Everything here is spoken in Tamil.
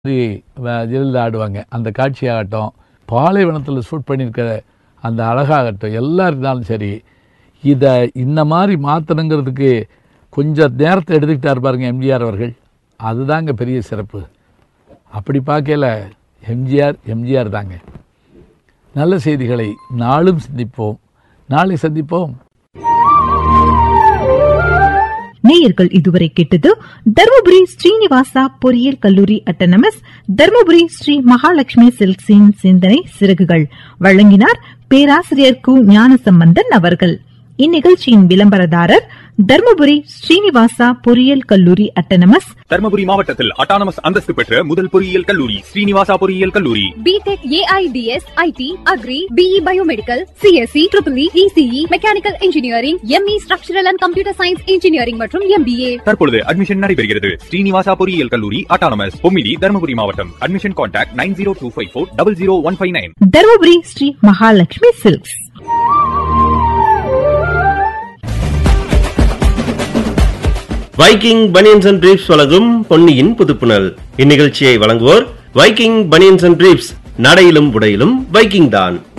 மாதிரி வ- ஜெயலலிதா ஆடுவாங்க அந்த காட்சியாகட்டும் பாலைவனத்தில் ஷூட் பண்ணியிருக்கிற அந்த அழகாகட்டும் எல்லாம் இருந்தாலும் சரி இதை இந்த மாதிரி மாற்றணுங்கிறதுக்கு கொஞ்சம் நேரத்தை எடுத்துக்கிட்டார் பாருங்க எம்ஜிஆர் அவர்கள் அதுதாங்க பெரிய சிறப்பு அப்படி பார்க்கல எம்ஜிஆர் எம்ஜிஆர் தாங்க நல்ல செய்திகளை நாளும் சிந்திப்போம் நாளை சந்திப்போம் நேயர்கள் இதுவரை கேட்டது தருமபுரி ஸ்ரீனிவாசா பொறியியல் கல்லூரி அட்டனமஸ் தருமபுரி ஸ்ரீ மகாலட்சுமி சில்க்ஸின் சிந்தனை சிறகுகள் வழங்கினார் பேராசிரியர் கு ஞானசம்பந்தன் அவர்கள் இந்நிகழ்ச்சியின் விளம்பரதாரர் தருமபுரி ஸ்ரீனிவாசா பொறியியல் கல்லூரி அட்டனமஸ் தர்மபுரி மாவட்டத்தில் அட்டானமஸ் அந்தஸ்து பெற்ற முதல் பொறியியல் கல்லூரி ஸ்ரீனிவாசா பொறியியல் கல்லூரி BTech AIDS IT agri BE biomedical CSC triple ECE mechanical engineering ME structural and computer science engineering மற்றும் எம்பிஏ தற்பொழுது அட்மிஷன் நடைபெறுகிறது ஸ்ரீனிவாசா பொறியியல் கல்லூரி அட்டானமஸ் பொம்மிடி தர்மபுரி மாவட்டம் admission contact nine zero two five four double zero one five nine Dharmapuri Sri Mahalakshmi Silks Viking banians and briefs வழங்கும் பொன்னியின் புதுப்புணல் இந்நிகழ்ச்சியை வழங்குவோர் வைக்கிங் பனியன்ஸ் அண்ட் பிரீப்ஸ் நடையிலும் உடையிலும் வைக்கிங் தான்